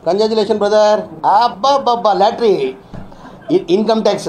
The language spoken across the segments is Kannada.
ಕಂಗ್ರ್ಯಾಚುಲೇಷನ್ ಬ್ರದರ್ ಅಬ್ಬಬ್ಬಬ್ಬ lottery income tax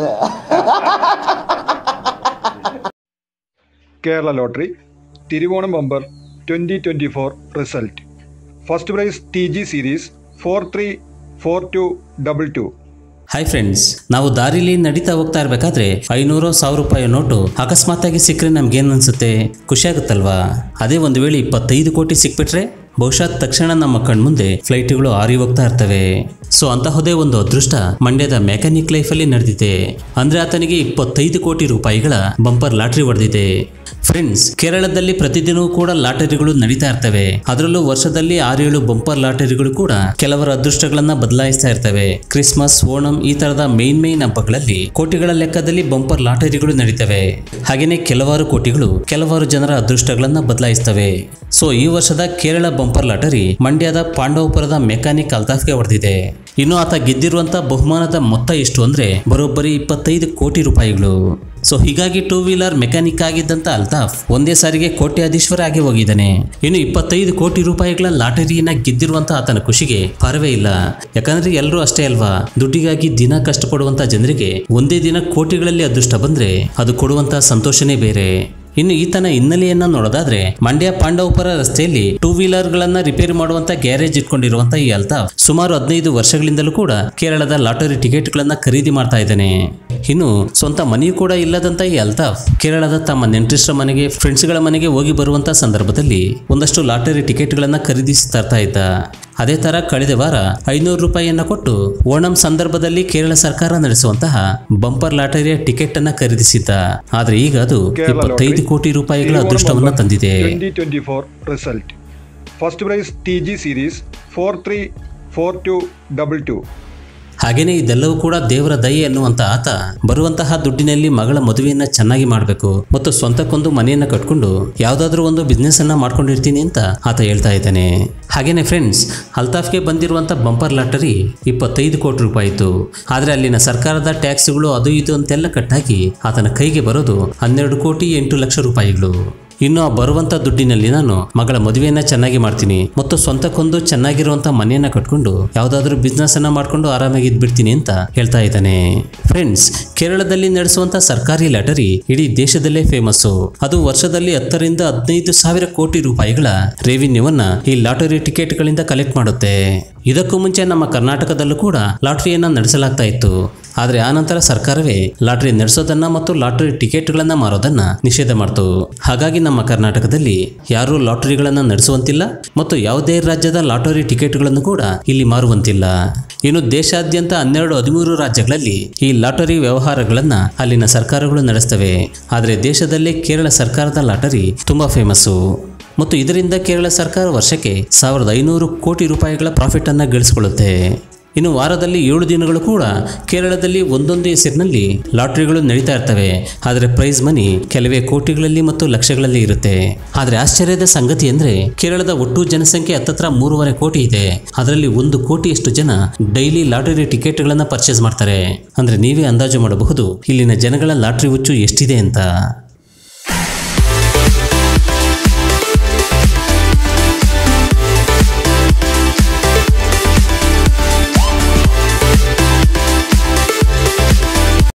Kerala lottery Thiruvonam bumper twenty twenty four result first prize T G series four three four two double two hi friends ನಾವು ದಾರಿಲಿ ನಡೀತಾ ಹೋಗ್ತಾ ಇರ್ಬೇಕಾದ್ರೆ ಐನೂರು ಸಾವಿರ ರೂಪಾಯಿ ನೋಟು ಅಕಸ್ಮಾತ್ತಾಗಿ ಸಿಕ್ಕರೆ ನಮ್ಗೇನು ಅನ್ಸುತ್ತೆ ಖುಷಿ ಆಗುತ್ತಲ್ವಾ ಅದೇ ಒಂದು ವೇಳೆ ಇಪ್ಪತ್ತೈದು ಕೋಟಿ ಸಿಕ್ಬಿಟ್ರೆ ಬಹುಶಃ ತಕ್ಷಣ ನಮ್ಮ ಕಣ್ಮುಂದೆ ಫ್ಲೈಟ್ಗಳು ಹಾರಿ ಹೋಗ್ತಾ ಇರ್ತವೆ ಸೊ ಅಂತಹದೇ ಒಂದು ಅದೃಷ್ಟ ಮಂಡ್ಯದ ಮೆಕ್ಯಾನಿಕ್ ಲೈಫಲ್ಲಿ ನಡೆದಿದೆ ಅಂದ್ರೆ ಆತನಿಗೆ ಇಪ್ಪತ್ತೈದು ಕೋಟಿ ರೂಪಾಯಿಗಳ ಬಂಪರ್ ಲಾಟ್ರಿ ಹೊಡೆದಿದೆ ಫ್ರೆಂಡ್ಸ್ ಕೇರಳದಲ್ಲಿ ಪ್ರತಿದಿನವೂ ಕೂಡ ಲಾಟರಿಗಳು ನಡೀತಾ ಇರ್ತವೆ ಅದರಲ್ಲೂ ವರ್ಷದಲ್ಲಿ ಆರೇಳು ಬಂಪರ್ ಲಾಟರಿಗಳು ಕೂಡ ಕೆಲವರ ಅದೃಷ್ಟಗಳನ್ನ ಬದಲಾಯಿಸ್ತಾ ಇರ್ತವೆ ಕ್ರಿಸ್ಮಸ್ ಓಣಂ ಈ ತರದ ಮೇನ್ ಮೇನ್ ಹಬ್ಬಗಳಲ್ಲಿ ಕೋಟಿಗಳ ಲೆಕ್ಕದಲ್ಲಿ ಬಂಪರ್ ಲಾಟರಿಗಳು ನಡೀತವೆ ಹಾಗೇನೆ ಕೆಲವಾರು ಕೋಟಿಗಳು ಕೆಲವಾರು ಜನರ ಅದೃಷ್ಟಗಳನ್ನ ಬದಲಾಯಿಸ್ತವೆ ಸೊ ಈ ವರ್ಷದ ಕೇರಳ ಬಂಪರ್ ಲಾಟರಿ ಮಂಡ್ಯದ ಪಾಂಡವಪುರದ ಮೆಕ್ಯಾನಿಕ್ ಅಲ್ತಾಫ್ಗೆ ಹೊಡೆದಿದೆ ಇನ್ನು ಆತ ಗೆದ್ದಿರುವಂತ ಬಹುಮಾನದ ಮೊತ್ತ ಎಷ್ಟು ಅಂದ್ರೆ ಬರೋಬ್ಬರಿ ಇಪ್ಪತ್ತೈದು ಕೋಟಿ ರೂಪಾಯಿಗಳು ಸೊ ಹೀಗಾಗಿ ಟೂ ವೀಲರ್ ಮೆಕ್ಯಾನಿಕ್ ಆಗಿದ್ದಂತ ಅಲ್ತಾಫ್ ಒಂದೇ ಸಾರಿಗೆ ಕೋಟ್ಯಾಧೀಶ್ವರ ಆಗಿ ಹೋಗಿದ್ದಾನೆ ಇನ್ನು ಇಪ್ಪತ್ತೈದು ಕೋಟಿ ರೂಪಾಯಿಗಳ ಲಾಟರಿಯನ್ನ ಗೆದ್ದಿರುವಂತ ಆತನ ಖುಷಿಗೆ ಪರವೇ ಇಲ್ಲ ಯಾಕಂದ್ರೆ ಎಲ್ಲರೂ ಅಷ್ಟೇ ಅಲ್ವಾ ದುಡ್ಡಿಗಾಗಿ ದಿನ ಕಷ್ಟಪಡುವಂತ ಜನರಿಗೆ ಒಂದೇ ದಿನ ಕೋಟಿಗಳಲ್ಲಿ ಅದೃಷ್ಟ ಬಂದ್ರೆ ಅದು ಕೊಡುವಂತ ಸಂತೋಷನೇ ಬೇರೆ ಇನ್ನು ಈತನ ಹಿನ್ನೆಲೆಯನ್ನ ನೋಡೋದಾದ್ರೆ ಮಂಡ್ಯ ಪಾಂಡವಪುರ ರಸ್ತೆಯಲ್ಲಿ ಟೂ ವೀಲರ್ ಗಳನ್ನ ರಿಪೇರಿ ಮಾಡುವಂತ ಗ್ಯಾರೇಜ್ ಇಟ್ಕೊಂಡಿರುವಂತ ಈ ಅಲ್ತಾಫ್ ಸುಮಾರು ಹದಿನೈದು ವರ್ಷಗಳಿಂದಲೂ ಕೂಡ ಕೇರಳದ ಲಾಟರಿ ಟಿಕೆಟ್ ಗಳನ್ನ ಖರೀದಿ ಮಾಡ್ತಾ ಇದ್ದಾನೆ ಇನ್ನು ಸ್ವಂತ ಮನೆಯೂ ಕೂಡ ಇಲ್ಲದಂತ ಈ ಅಲ್ತಾಫ್ ಕೇರಳದ ತಮ್ಮ ನೆಂಟರಿಷ್ಟರ ಮನೆಗೆ ಫ್ರೆಂಡ್ಸ್ಗಳ ಮನೆಗೆ ಹೋಗಿ ಬರುವಂತ ಸಂದರ್ಭದಲ್ಲಿ ಒಂದಷ್ಟು ಲಾಟರಿ ಟಿಕೆಟ್ಗಳನ್ನ ಖರೀದಿಸಿ ತರ್ತಾ ಇದ್ದ ಅದೇ ತರ ಕಳೆದ ವಾರ ಐನೂರು ರೂಪಾಯಿಯನ್ನ ಕೊಟ್ಟು ಓಣಂ ಸಂದರ್ಭದಲ್ಲಿ ಕೇರಳ ಸರ್ಕಾರ ನಡೆಸುವಂತಹ ಬಂಪರ್ ಲಾಟರಿಯ ಟಿಕೆಟ್ ಅನ್ನ ಖರೀದಿಸಿದ್ದ ಆದ್ರೆ ಈಗ ಅದು ಇಪ್ಪತ್ತೈದು ಕೋಟಿ ರೂಪಾಯಿಗಳ ಅದೃಷ್ಟವನ್ನ ತಂದಿದೆ twenty twenty four result first prize T G series four three four two double two ಹಾಗೇನೇ ಇದೆಲ್ಲವೂ ಕೂಡ ದೇವರ ದಯೆ ಎನ್ನುವಂತ ಆತ ಬರುವಂತಹ ದುಡ್ಡಿನಲ್ಲಿ ಮಗಳ ಮದುವೆಯನ್ನ ಚೆನ್ನಾಗಿ ಮಾಡಬೇಕು ಮತ್ತು ಸ್ವಂತಕ್ಕೊಂದು ಮನೆಯನ್ನ ಕಟ್ಕೊಂಡು ಯಾವ್ದಾದ್ರೂ ಒಂದು ಬಿಸ್ನೆಸ್ ಅನ್ನ ಮಾಡ್ಕೊಂಡಿರ್ತೀನಿ ಅಂತ ಆತ ಹೇಳ್ತಾ ಇದ್ದಾನೆ ಹಾಗೇನೆ ಫ್ರೆಂಡ್ಸ್ ಅಲ್ತಾಫ್ಗೆ ಬಂದಿರುವಂತ ಬಂಪರ್ ಲಾಟರಿ ಇಪ್ಪತ್ತೈದು ಕೋಟಿ ರೂಪಾಯಿ ಇತ್ತು ಆದ್ರೆ ಅಲ್ಲಿನ ಸರ್ಕಾರದ ಟ್ಯಾಕ್ಸ್ಗಳು ಅದು ಇದು ಅಂತೆಲ್ಲ ಕಟ್ಟಾಗಿ ಆತನ ಕೈಗೆ ಬರೋದು ಹನ್ನೆರಡು ಕೋಟಿ ಎಂಟು ಲಕ್ಷ ರೂಪಾಯಿಗಳು ಇನ್ನು ಆ ಬರುವಂತ ದುಡ್ಡಿನಲ್ಲಿ ನಾನು ಮಗಳ ಮದುವೆಯನ್ನ ಚೆನ್ನಾಗಿ ಮಾಡ್ತೀನಿ ಮತ್ತು ಸ್ವಂತಕ್ಕೊಂದು ಚೆನ್ನಾಗಿರುವಂತ ಮನೆಯನ್ನ ಕಟ್ಕೊಂಡು ಯಾವ್ದಾದ್ರು ಬಿಸ್ನೆಸ್ ಅನ್ನ ಮಾಡ್ಕೊಂಡು ಆರಾಮಾಗಿ ಇದ್ಬಿಡ್ತೀನಿ ಅಂತ ಹೇಳ್ತಾ ಇದ್ದಾನೆ ಫ್ರೆಂಡ್ಸ್ ಕೇರಳದಲ್ಲಿ ನಡೆಸುವಂತ ಸರ್ಕಾರಿ ಲಾಟರಿ ಇಡೀ ದೇಶದಲ್ಲೇ ಫೇಮಸ್ಸು ಅದು ವರ್ಷದಲ್ಲಿ ಹತ್ತರಿಂದ ಹದಿನೈದು ಸಾವಿರ ಕೋಟಿ ರೂಪಾಯಿಗಳ ರೆವಿನ್ಯೂವನ್ನ ಈ ಲಾಟರಿ ಟಿಕೆಟ್ಗಳಿಂದ ಕಲೆಕ್ಟ್ ಮಾಡುತ್ತೆ ಇದಕ್ಕೂ ಮುಂಚೆ ನಮ್ಮ ಕರ್ನಾಟಕದಲ್ಲೂ ಕೂಡ ಲಾಟರಿಯನ್ನ ನಡೆಸಲಾಗ್ತಾ ಇತ್ತು ಆದರೆ ಆನಂತರ ಸರ್ಕಾರವೇ ಲಾಟರಿ ನಡೆಸೋದನ್ನ ಮತ್ತು ಲಾಟರಿ ಟಿಕೆಟ್ಗಳನ್ನ ಮಾರೋದನ್ನ ನಿಷೇಧ ಮಾಡ್ತು ಹಾಗಾಗಿ ನಮ್ಮ ಕರ್ನಾಟಕದಲ್ಲಿ ಯಾರೂ ಲಾಟರಿಗಳನ್ನ ನಡೆಸುವಂತಿಲ್ಲ ಮತ್ತು ಯಾವುದೇ ರಾಜ್ಯದ ಲಾಟರಿ ಟಿಕೆಟ್ಗಳನ್ನು ಕೂಡ ಇಲ್ಲಿ ಮಾರುವಂತಿಲ್ಲ ಇನ್ನು ದೇಶಾದ್ಯಂತ ಹನ್ನೆರಡು ಹದಿಮೂರು ರಾಜ್ಯಗಳಲ್ಲಿ ಈ ಲಾಟರಿ ವ್ಯವಹಾರಗಳನ್ನ ಅಲ್ಲಿನ ಸರ್ಕಾರಗಳು ನಡೆಸ್ತವೆ ಆದರೆ ದೇಶದಲ್ಲೇ ಕೇರಳ ಸರ್ಕಾರದ ಲಾಟರಿ ತುಂಬಾ ಫೇಮಸ್ಸು ಮತ್ತು ಇದರಿಂದ ಕೇರಳ ಸರ್ಕಾರ ವರ್ಷಕ್ಕೆ ಸಾವಿರದ ಐನೂರು ಕೋಟಿ ರೂಪಾಯಿಗಳ ಪ್ರಾಫಿಟ್ ಅನ್ನ ಗಳಿಸಿಕೊಳ್ಳುತ್ತೆ ಇನ್ನು ವಾರದಲ್ಲಿ ಏಳು ದಿನಗಳು ಕೂಡ ಕೇರಳದಲ್ಲಿ ಒಂದೊಂದು ಹೆಸರಿನಲ್ಲಿ ಲಾಟರಿಗಳು ನಡೀತಾ ಇರ್ತವೆ ಆದರೆ ಪ್ರೈಸ್ ಮನಿ ಕೆಲವೇ ಕೋಟಿಗಳಲ್ಲಿ ಮತ್ತು ಲಕ್ಷಗಳಲ್ಲಿ ಇರುತ್ತೆ ಆದರೆ ಆಶ್ಚರ್ಯದ ಸಂಗತಿ ಅಂದ್ರೆ ಕೇರಳದ ಒಟ್ಟು ಜನಸಂಖ್ಯೆ ಹತ್ತತ್ರ ಮೂರುವರೆ ಕೋಟಿ ಇದೆ ಅದರಲ್ಲಿ ಒಂದು ಕೋಟಿಯಷ್ಟು ಜನ ಡೈಲಿ ಲಾಟರಿ ಟಿಕೆಟ್ಗಳನ್ನ ಪರ್ಚೇಸ್ ಮಾಡ್ತಾರೆ ಅಂದ್ರೆ ನೀವೇ ಅಂದಾಜು ಮಾಡಬಹುದು ಇಲ್ಲಿನ ಜನಗಳ ಲಾಟರಿ ಹುಚ್ಚು ಎಷ್ಟಿದೆ ಅಂತ